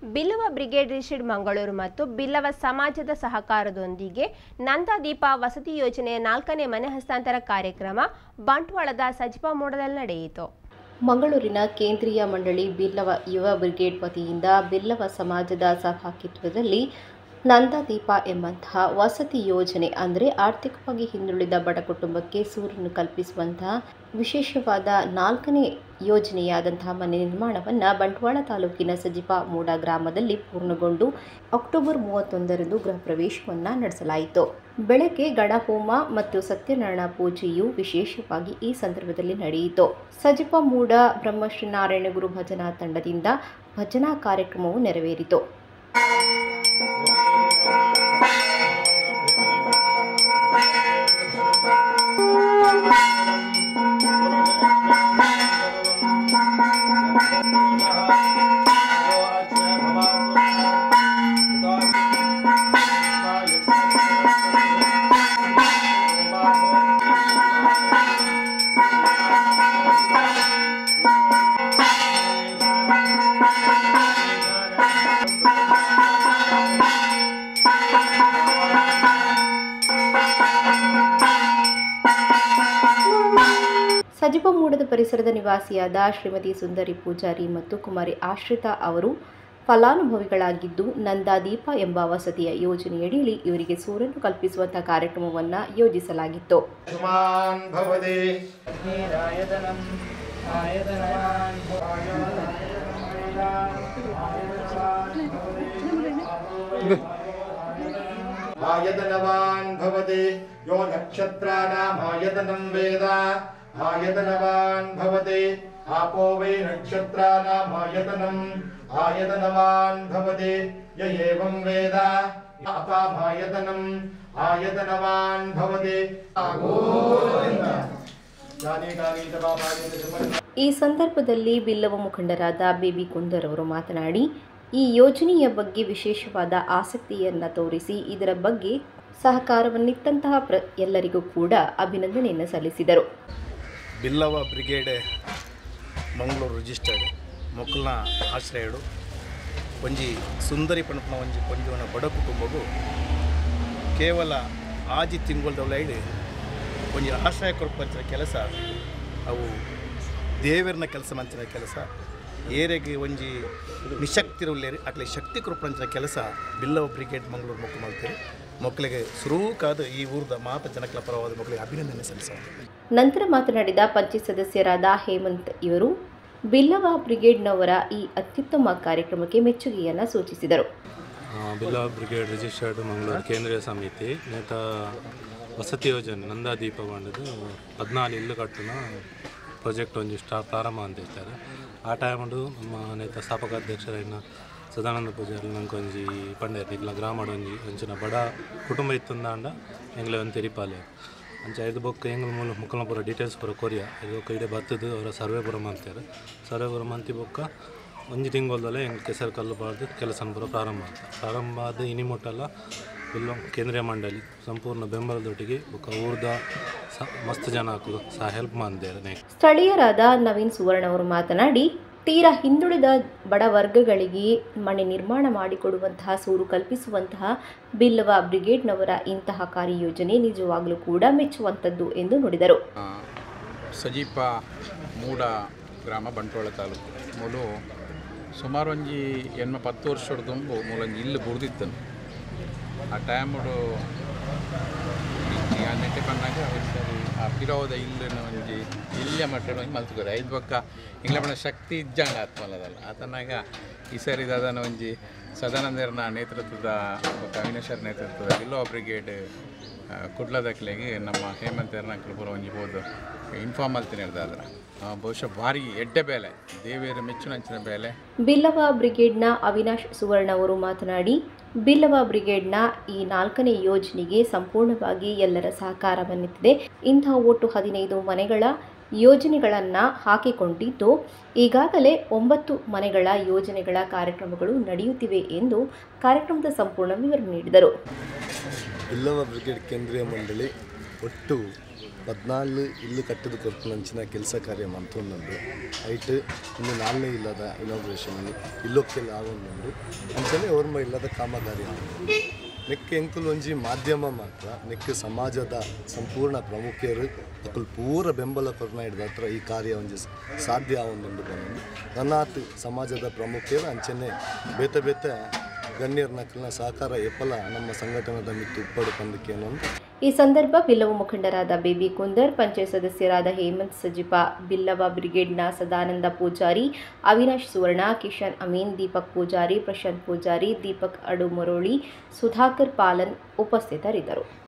Billava brigade ರಿಷಿಡ್ Mangaluru ಮತ್ತು ಬಿಲ್ಲವ ಸಮಾಜದ ಸಹಕಾರದೊಂದಿಗೆ ನಂದಾದೀಪ ವಸತಿ ಯೋಜನೆಯ ನಾಲ್ಕನೇ ಮನೆ ಹಸ್ತಾಂತರ ಕಾರ್ಯಕ್ರಮ ಬಂಟ್ವಾಳದ ಸಜಿಪ ಮೋಡದಲ್ಲಿ ನಡೆಯಿತು ಮಂಗಳೂರಿನ ಕೇಂದ್ರೀಯ ಮಂಡಳಿ ಬಿಲ್ಲವ ಯುವ ಬ್ರಿಗೇಡ್ ವತಿಯಿಂದ ಬಿಲ್ಲವ ಸಮಾಜದ ಸಹಭಾಗಿತ್ವದಲ್ಲಿ ನಂದಾದೀಪ ಎಂಬಂತಹ ವಸತಿ ಯೋಜನೆ ಅಂದರೆ ಆರ್ಥಿಕವಾಗಿ ಹಿಂದುಳಿದ ಬಡ ಕುಟುಂಬಕ್ಕೆ ಸೂರನ್ನು ಕಲ್ಪಿಸುವಂತಹ ವಿಶೇಷವಾದ ನಾಲ್ಕನೇ ಯೋಜನೆಯಾದಂತಹ ಮನೆ ನಿರ್ಮಾಣವನ್ನು ಬಂಟ್ವಾಳ ತಾಲೂಕಿನ ಸಜಿಪ ಮೂಡ ಗ್ರಾಮದಲ್ಲಿ ಪೂರ್ಣಗೊಂಡು ಅಕ್ಟೋಬರ್ ಮೂವತ್ತೊಂದರಂದು ಗೃಹ ಪ್ರವೇಶವನ್ನು ನಡೆಸಲಾಯಿತು ಬೆಳಗ್ಗೆ ಗಣಹೋಮ ಮತ್ತು ಸತ್ಯನಾರಾಯಣ ಪೂಜೆಯು ವಿಶೇಷವಾಗಿ ಈ ಸಂದರ್ಭದಲ್ಲಿ ನಡೆಯಿತು ಸಜಿಪ ಮೂಡ ಬ್ರಹ್ಮಶ್ರೀ ನಾರಾಯಣ ಗುರು ಭಜನಾ ತಂಡದಿಂದ ಭಜನಾ ಕಾರ್ಯಕ್ರಮವು ನೆರವೇರಿತು ಸಜಿಪ ಮೂಡದ ಪರಿಸರದ ನಿವಾಸಿಯಾದ ಶ್ರೀಮತಿ ಸುಂದರಿ ಪೂಜಾರಿ ಮತ್ತು ಕುಮಾರಿ ಆಶ್ರಿತಾ ಅವರು ಫಲಾನುಭವಿಗಳಾಗಿದ್ದು ನಂದಾದೀಪ ಎಂಬ ವಸತಿಯ ಯೋಜನೆಯಡಿಯಲ್ಲಿ ಇವರಿಗೆ ಸೂರನ್ನು ಕಲ್ಪಿಸುವಂತಹ ಕಾರ್ಯಕ್ರಮವನ್ನು ಯೋಜಿಸಲಾಗಿತ್ತು सुमान् भवति आयतनम् आयतनवान् आयतनवान् भवति यो नक्षत्राणाम् आयतनं वेद आयतनवान् भवति आपो वै नक्षत्राणाम् आयतनम् आयतनवान् भवति य एवं वेद अपामायतनम् आयतनवान् भवति गाने गाने जवाबाने ಈ ಸಂದರ್ಭದಲ್ಲಿ ಬಿಲ್ಲವ ಮುಖಂಡರಾದ ಬೇಬಿ ಕುಂದರ್ ಅವರು ಮಾತನಾಡಿ ಈ ಯೋಜನೆಯ ಬಗ್ಗೆ ವಿಶೇಷವಾದ ಆಸಕ್ತಿಯನ್ನು ತೋರಿಸಿ ಇದರ ಬಗ್ಗೆ ಸಹಕಾರವನ್ನಿತ್ತಂತಹ ಪ್ರ ಎಲ್ಲರಿಗೂ ಕೂಡ ಅಭಿನಂದನೆಯನ್ನು ಸಲ್ಲಿಸಿದರು ಬಿಲ್ಲವ ಬ್ರಿಗೇಡ್ ಮಂಗಳೂರು ರಿಜಿಸ್ಟರ್ಡ್ ಮೊಕ್ಕಲ್ನ ಆಶ್ರಯಡು ಒಂಜಿ ಸುಂದರಿ ಪಣಪನ ಒಂಜಿ ಪಂಜುವನ ಬಡ ಕುಟುಂಬಗು ಕೇವಲ ಆಜಿ ತಿಂಗಳದೊಳೈಡ್ ಒಂಜಿ ಆಶ್ರಯ ಕೊಡ್ಪಂಚಿನ ಕೆಲಸ ಅವು ದೇವರನ ಕೆಲಸ ಮಂಚಿನ ಕೆಲಸ ಏರೆಗೆ ಒಂಜಿ ನಿಶಕ್ತಿರುಳ್ಳೇರಿ ಅಟ್ಲೆ ಶಕ್ತಿ ಕೊಡ್ಪಂಚಿನ ಕೆಲಸ ಬಿಲ್ಲವ ಬ್ರಿಗೇಡ್ ಮಂಗಳೂರು ಮೊಕ್ಕ ಮಾಡ್ತೀರಿ ಮಕ್ಕಳಿಗೆ ಸುರೂಕಾದ ಈ ಊರದ ಮಾತ ಜನಕಲ ಪರವಾದ ಮಕ್ಕಳಿಗೆ ಅಭಿನಂದನೆ ಸಲ್ಲಿಸೋದು ನಂತರ ಮಾತನಾಡಿದ ಪಂಚಾಯತ್ ಸದಸ್ಯರಾದ ಹೇಮಂತ್ ಇವರು ಬಿಲ್ಲವ ಬ್ರಿಗೇಡ್ನವರ ಈ ಅತ್ಯುತ್ತಮ ಕಾರ್ಯಕ್ರಮಕ್ಕೆ ಮೆಚ್ಚುಗೆಯನ್ನು ಸೂಚಿಸಿದರು ಬಿಲ್ಲಾ ಬ್ರಿಗೇಡ್ ರಿಜಿಸ್ಟರ್ಡ್ ಮಂಗಳೂರು ಕೇಂದ್ರೀಯ ಸಮಿತಿ ನೇತ ವಸತಿ ಯೋಜನೆ ನಂದಾದೀಪ ಬಂಡದು ಹದಿನಾಲು ಇಲ್ಲು ಕಟ್ಟುನ ಪ್ರಾಜೆಕ್ಟ್ ಒಂಜಿ ಸ್ಟಾ ಪ್ರಾರಂಭ ಅಂತ ಇರ್ತಾರೆ ಆ ಟೈಮಡು ನಮ್ಮ ನೇತ ಸ್ಥಾಪಕ ಅಧ್ಯಕ್ಷರೈನ ಸದಾನಂದ ಪೂಜಾರಿ ನಂಗೆ ಒಂಜಿ ಪಂಡೇರ್ ಇಲ್ಲ ಗ್ರಾಮಡ್ ಒಂಜಿ ಒಂಚಿನ ಬಡ ಕುಟುಂಬ ಇತ್ತುಂದಾಂಡ ಎಂಗ್ಲೆ ಒಂದು ತೆರಿಪಾಲೆ ಅಂಚ ಐದು ಬೊಕ್ಕ ಎಂಗ್ಲ ಮೂಲ ಮುಕ್ಕಲ ಪೂರ ಡೀಟೇಲ್ಸ್ ಪೂರ ಕೊರಿಯ ಇದು ಇಡೆ ಬರ್ತದು ಅವರ ಸರ್ವೆ ಪೂರ ಮಾಡ್ತಾರೆ ಸರ್ವೆ ಪೂರ ಮಂತಿ ಬೊಕ್ಕ ಒಂಜಿ ತಿಂಗಳದಲ್ಲೇ ಹೆಂಗೆ ಕೆಸರು ಕಲ್ಲು ಬಾರ್ದು ಕೆಲಸ ಪೂರ ಪ್ರಾರಂಭ ಆಯ್ತು ಪ್ರಾರಂಭ ಆದ ಇನಿಮೊಟ್ಟೆಲ್ಲ ಇಲ್ಲ ಕೇಂದ್ರೀಯ ಮಂಡಳಿ ಸಂಪೂರ್ಣ ಬೆಂಬಲದೊಟ್ಟಿಗೆ ಬೊಕ್ಕ ಊರ್ದ ಸ ಮಸ್ತ್ ಜನ ಹಾಕಲು ಸಹ ಹೆಲ್ಪ್ ಮಾಡಿದ್ದಾರೆ ನೆಕ್ಸ್ಟ್ ಸ್ಥಳೀಯರಾದ ನವೀನ್ ಸುವರ್ಣ ಅವರು ಮಾತನಾಡಿ ತೀರಾ ಹಿಂದುಳಿದ ಬಡ ವರ್ಗಗಳಿಗೆ ಮನೆ ನಿರ್ಮಾಣ ಮಾಡಿಕೊಡುವಂತಹ ಸೂರು ಕಲ್ಪಿಸುವಂತಹ ಬಿಲ್ಲವ ಬ್ರಿಗೇಡ್ನವರ ಇಂತಹ ಕಾರ್ಯಯೋಜನೆ ನಿಜವಾಗಲೂ ಕೂಡ ಮೆಚ್ಚುವಂಥದ್ದು ಎಂದು ನುಡಿದರು ಸಜೀಪ ಮೂಡ ಗ್ರಾಮ ಬಂಟ್ವಾಳ ತಾಲೂಕು ಮೂಲು ಸುಮಾರು ಒಂಜಿ ಎನ್ಮ ಪತ್ತು ವರ್ಷದ ತುಂಬು ಮೂಲೊಂಜಿ ಇಲ್ಲು ಬುಡ್ದಿತ್ತನು ಆ ಟೈಮಡು ನೆಟ್ಟೆ ಪನ್ನಾಗ ಸರಿ ಆ ಪಿರೋದ ಇಲ್ಲಿನ ಒಂಜಿ ಇಲ್ಲಿಯ ಮಟ್ಟದ ಒಂಜಿ ಮಲ್ತುಕೋರು ಐದು ಪಕ್ಕ ಇಂಗ್ಲ ಪಂಡ ಶಕ್ತಿ ಇಜ್ಜಂಡ ಆತ್ಮಲ್ಲದಲ್ಲ ಆತನಾಗ ಈ ಸರಿ ಅದನ್ನು ಒಂಜಿ ಸದಾನಂದರ್ನ ನೇತೃತ್ವದ ಬೊಕ್ಕ ಅವಿನಾಶರ್ ನೇತೃತ್ವದ ಬಿಲ್ಲೋ ಬ್ರಿಗೇಡ್ ಕುಡ್ಲದಕ್ಲೆಗೆ ನಮ್ಮ ಹೇಮಂತ್ ಎರ್ನಾಕಲ್ ಪೂರ ಒಂಜಿ ಹೋದು ಇನ್ಫಾರ್ಮ್ ಅಲ್ತೀನಿ ಹೇಳ್ದಾದ್ರೆ ಬಹುಶಃ ಭಾರಿ ಎಡ್ಡೆ ಬೇಲೆ ದೇವಿಯರ ಮೆಚ್ಚುನಂಚಿನ ಬೇಲೆ ಬಿಲ್ಲವ ಬ್ರಿಗೇಡ್ನ ಅವಿನಾಶ್ ಸುವರ್ಣ ಅವರು ಮಾತನಾಡಿ ಬಿಲ್ಲವ ಬ್ರಿಗೇಡ್ನ ಈ ನಾಲ್ಕನೇ ಯೋಜನೆಗೆ ಸಂಪೂರ್ಣವಾಗಿ ಎಲ್ಲರ ಸಹಕಾರವನ್ನಿತ್ತಿದೆ ಇಂತಹ ಒಟ್ಟು ಹದಿನೈದು ಮನೆಗಳ ಯೋಜನೆಗಳನ್ನು ಹಾಕಿಕೊಂಡಿದ್ದು ಈಗಾಗಲೇ ಒಂಬತ್ತು ಮನೆಗಳ ಯೋಜನೆಗಳ ಕಾರ್ಯಕ್ರಮಗಳು ನಡೆಯುತ್ತಿವೆ ಎಂದು ಕಾರ್ಯಕ್ರಮದ ಸಂಪೂರ್ಣ ವಿವರಣೆ ನೀಡಿದರು ಬಿಲ್ಲವ ಬ್ರಿಗೇಡ್ ಕೇಂದ್ರೀಯ ಮಂಡಳಿ ಒಟ್ಟು ಪದ್ನಾಲು ಇಲ್ಲು ಕಟ್ಟಿದ ಕೊರತು ನಂಚಿನ ಕೆಲಸ ಕಾರ್ಯ ಮಂತೊಂದುಂಡು ಐಟ್ ಇನ್ನು ನಾಲ್ನೇ ಇಲ್ಲದ ಇನಾಗ್ರೇಷನ್ ಇಲ್ಲೊಕ್ಕೆಲ್ಲ ಆಗೊಂದುಂಡು ಅಂಚನೆ ಓರ್ಮ ಇಲ್ಲದ ಕಾಮಗಾರಿ ಆಗೊಂಡು ನೆಕ್ ಎಂಕುಲು ಒಂಜಿ ಮಾಧ್ಯಮ ಮಾತ್ರ ನೆಕ್ ಸಮಾಜದ ಸಂಪೂರ್ಣ ಪ್ರಮುಖರು ಅಕುಲು ಪೂರ ಬೆಂಬಲ ಕೊರ್ನ ಹಿಡ್ದ ಹತ್ರ ಈ ಕಾರ್ಯ ಒಂಜಿ ಸ- ಸಾಧ್ಯ ಆವೊಂದುಂಡು ಬಂದು ನನ್ನಾತ್ ಸಮಾಜದ ಪ್ರಮುಖರು ಅಂಚನೆ ಬೇತೆ ಬೇತೆ ಗಣ್ಯರ ನಕಲಿನ ಸಹಕಾರ ಎಪ್ಪಲ ನಮ್ಮ ಸಂಘಟನೆದ ಮಿತ್ತು ಉಪ್ಪಡು ಪಂದಕ್ಕೆ ಅನ್ನೊಂದು ಈ ಸಂದರ್ಭ ಬಿಲ್ಲವ ಮುಖಂಡರಾದ ಬೇಬಿ ಕುಂದರ್ ಪಂಚಾಯತ್ ಸದಸ್ಯರಾದ ಹೇಮಂತ್ ಸಜಿಪ ಬಿಲ್ಲವ ಬ್ರಿಗೇಡ್ನ ಸದಾನಂದ ಪೂಜಾರಿ ಅವಿನಾಶ್ ಸುವರ್ಣ ಕಿಶನ್ ಅಮೀನ್ ದೀಪಕ್ ಪೂಜಾರಿ ಪ್ರಶಾಂತ್ ಪೂಜಾರಿ ದೀಪಕ್ ಅಡುಮೊರೋಳಿ ಸುಧಾಕರ್ ಪಾಲನ್ ಉಪಸ್ಥಿತರಿದ್ದರು